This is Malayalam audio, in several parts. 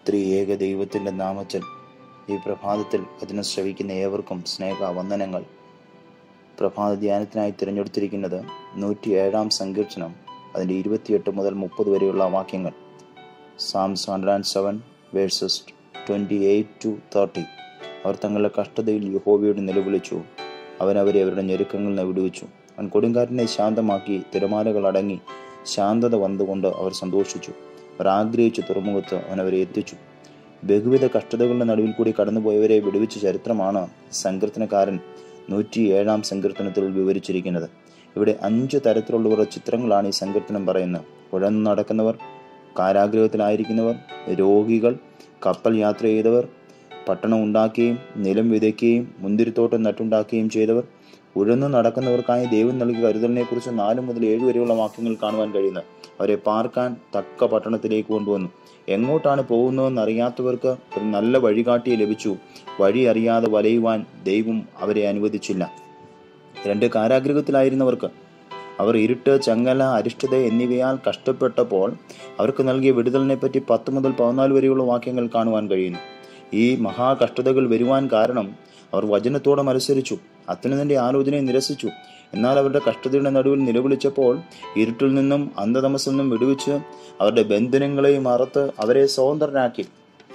ത്രിയേക ദൈവത്തിൻ്റെ നാമത്തിൽ ഈ പ്രഭാതത്തിൽ അതിനെ ശ്രവിക്കുന്ന ഏവർക്കും സ്നേഹ വന്ദനങ്ങൾ പ്രഭാത ധ്യാനത്തിനായി തിരഞ്ഞെടുത്തിരിക്കുന്നത് നൂറ്റി ഏഴാം സങ്കീർത്തനം അതിൻ്റെ ഇരുപത്തിയെട്ട് മുതൽ മുപ്പത് വരെയുള്ള വാക്യങ്ങൾ Psalms hundred and seven verses twenty eight to thirty അവർ തങ്ങളുടെ കഷ്ടതയിൽ യഹോവയോട് നിലവിളിച്ചു അവൻ അവരെ അവരുടെ ഞെരുക്കങ്ങളിൽ നിന്ന് വിടുവിച്ചു അവൻ കൊടുങ്കാറ്റിനെ ശാന്തമാക്കി തിരമാലകൾ അടങ്ങി ശാന്തത വന്നുകൊണ്ട് അവർ സന്തോഷിച്ചു അവർ ആഗ്രഹിച്ച തുറമുഖത്ത് അവൻ അവരെ എത്തിച്ചു ബഹുവിധ കഷ്ടതകളുടെ നടുവിൽ കൂടി കടന്നുപോയവരെ വിടുവിച്ച ചരിത്രമാണ് സങ്കീർത്തനക്കാരൻ നൂറ്റി ഏഴാം സങ്കീർത്തനത്തിൽ വിവരിച്ചിരിക്കുന്നത് ഇവിടെ അഞ്ച് തരത്തിലുള്ളവരുടെ ചിത്രങ്ങളാണ് ഈ സങ്കീർത്തനം പറയുന്നത് ഉഴന്നു നടക്കുന്നവർ കാരാഗ്രഹത്തിലായിരിക്കുന്നവർ രോഗികൾ കപ്പൽ യാത്ര ചെയ്തവർ പട്ടണം ഉണ്ടാക്കുകയും നിലം വിതയ്ക്കുകയും മുന്തിരിത്തോട്ടം നട്ടുണ്ടാക്കുകയും ചെയ്തവർ ഉഴന്നു നടക്കുന്നവർക്കായി ദൈവം നൽകിയ കരുതലിനെ കുറിച്ച് നാല് മുതൽ ഏഴ് വരെയുള്ള വാക്യങ്ങൾ കാണുവാൻ കഴിയുന്നത് അവരെ പാർക്കാൻ തക്ക പട്ടണത്തിലേക്ക് കൊണ്ടുവന്നു എങ്ങോട്ടാണ് പോകുന്നതെന്ന് അറിയാത്തവർക്ക് ഒരു നല്ല വഴികാട്ടിയെ ലഭിച്ചു വഴി അറിയാതെ വലയുവാൻ ദൈവം അവരെ അനുവദിച്ചില്ല രണ്ട് കാരാഗ്രഹത്തിലായിരുന്നവർക്ക് അവർ ഇരുട്ട് ചങ്ങല അരിഷ്ടത എന്നിവയാൽ കഷ്ടപ്പെട്ടപ്പോൾ അവർക്ക് നൽകിയ വിടുതലിനെ പറ്റി പത്ത് മുതൽ പതിനാല് വരെയുള്ള വാക്യങ്ങൾ കാണുവാൻ കഴിയുന്നു ഈ മഹാകഷ്ടതകൾ വരുവാൻ കാരണം അവർ വചനത്തോടെ മത്സരിച്ചു അത്യുന്നതിന്റെ ആലോചനയെ നിരസിച്ചു എന്നാൽ അവരുടെ കഷ്ടതയുടെ നടുവിൽ നിലവിളിച്ചപ്പോൾ ഇരുട്ടിൽ നിന്നും അന്ധതമസിൽ നിന്നും വിടുവിച്ച് അവരുടെ ബന്ധനങ്ങളെയും അറുത്ത് അവരെ സ്വതന്ത്രരാക്കി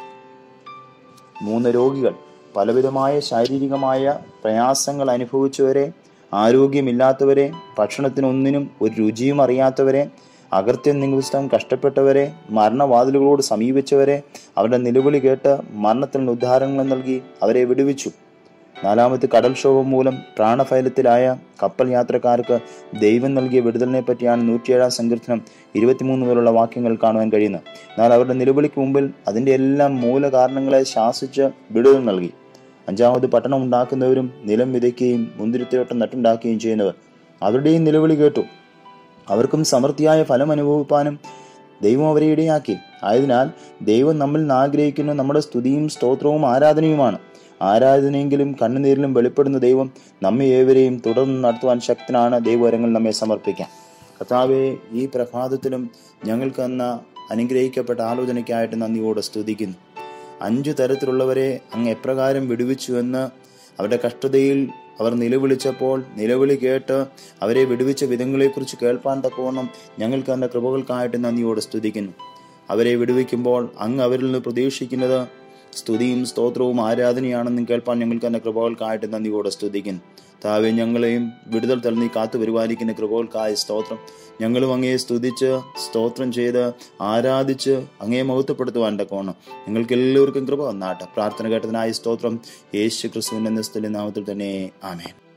മൂന്ന് രോഗികൾ പലവിധമായ ശാരീരികമായ പ്രയാസങ്ങൾ അനുഭവിച്ചവരെ ആരോഗ്യമില്ലാത്തവരെ ഭക്ഷണത്തിനൊന്നിനും ഒരു രുചിയും അറിയാത്തവരെ അകർത്യം നിമിത്തം കഷ്ടപ്പെട്ടവരെ മരണവാതിലുകളോട് സമീപിച്ചവരെ അവരുടെ നിലവിളി കേട്ട് മരണത്തിൽ നിന്ന് ഉദ്ധാരങ്ങൾ നൽകി അവരെ വിടുവിച്ചു നാലാമത്തെ കടൽക്ഷോഭം മൂലം പ്രാണഫൈലത്തിലായ കപ്പൽ യാത്രക്കാർക്ക് ദൈവം നൽകിയ വിടുതലിനെ പറ്റിയാണ് നൂറ്റിയേഴാം സങ്കീർത്തനം ഇരുപത്തിമൂന്ന് മുതലുള്ള വാക്യങ്ങൾ കാണുവാൻ കഴിയുന്നത് എന്നാൽ അവരുടെ നിലവിളിക്ക് മുമ്പിൽ അതിന്റെ എല്ലാം മൂലകാരണങ്ങളെ ശാസിച്ച് വിടുതൽ നൽകി അഞ്ചാമത് പട്ടണം ഉണ്ടാക്കുന്നവരും നിലം വിതയ്ക്കുകയും മുന്തിരിത്തോട്ടം നട്ടുണ്ടാക്കുകയും ചെയ്യുന്നവർ അവരുടെയും നിലവിളി കേട്ടു അവർക്കും സമൃദ്ധിയായ ഫലം അനുഭവിപ്പാനും ദൈവം അവരെ ഇടയാക്കി ആയതിനാൽ ദൈവം നമ്മിൽ നിന്ന് ആഗ്രഹിക്കുന്ന നമ്മുടെ സ്തുതിയും സ്തോത്രവും ആരാധനയുമാണ് ആരാധനയെങ്കിലും കണ്ണുനീരിലും വെളിപ്പെടുന്ന ദൈവം നമ്മെ ഏവരെയും തുടർന്ന് നടത്തുവാൻ ശക്തനാണ് ദൈവവരങ്ങൾ നമ്മെ സമർപ്പിക്കാം കർത്താവെ ഈ പ്രഭാതത്തിലും ഞങ്ങൾക്ക് തന്ന അനുഗ്രഹിക്കപ്പെട്ട ആലോചനയ്ക്കായിട്ട് നന്ദിയോടെ സ്തുതിക്കുന്നു അഞ്ചു തരത്തിലുള്ളവരെ അങ്ങ് എപ്രകാരം വിടുവിച്ചു എന്ന് അവരുടെ കഷ്ടതയിൽ അവർ നിലവിളിച്ചപ്പോൾ നിലവിളി കേട്ട് അവരെ വിടുവിച്ച വിധങ്ങളെക്കുറിച്ച് കേൾപ്പാൻ തക്കവണ്ണം ഞങ്ങൾക്ക് തന്റെ കൃപകൾക്കായിട്ട് നന്ദിയോടെ സ്തുതിക്കുന്നു അവരെ വിടുവിക്കുമ്പോൾ അങ്ങ് അവരിൽ നിന്ന് പ്രതീക്ഷിക്കുന്നത് സ്തുതിയും സ്തോത്രവും ആരാധനയാണെന്നും കേൾപ്പാൻ ഞങ്ങൾക്ക് തന്നെ കൃപകൾക്കായിട്ട് നന്ദിയോടെ സ്തുതിക്കുന്നു താവെ ഞങ്ങളെയും വിടുതൽ തള്ളി കാത്തു പരിപാലിക്കുന്ന കൃപകൾക്കായ സ്തോത്രം ഞങ്ങളും അങ്ങയെ സ്തുതിച്ച് സ്തോത്രം ചെയ്ത് ആരാധിച്ച് അങ്ങയെ മഹത്വപ്പെടുത്തുവാൻ തക്കോണം ഞങ്ങൾക്ക് എല്ലാവർക്കും കൃപ വന്നാട്ടെ പ്രാർത്ഥന കേട്ടതിനായ സ്തോത്രം യേശു ക്രിസ്തുവിന്റെ നിസ്തലിന്റെ നാമത്തിൽ തന്നെ ആമേൻ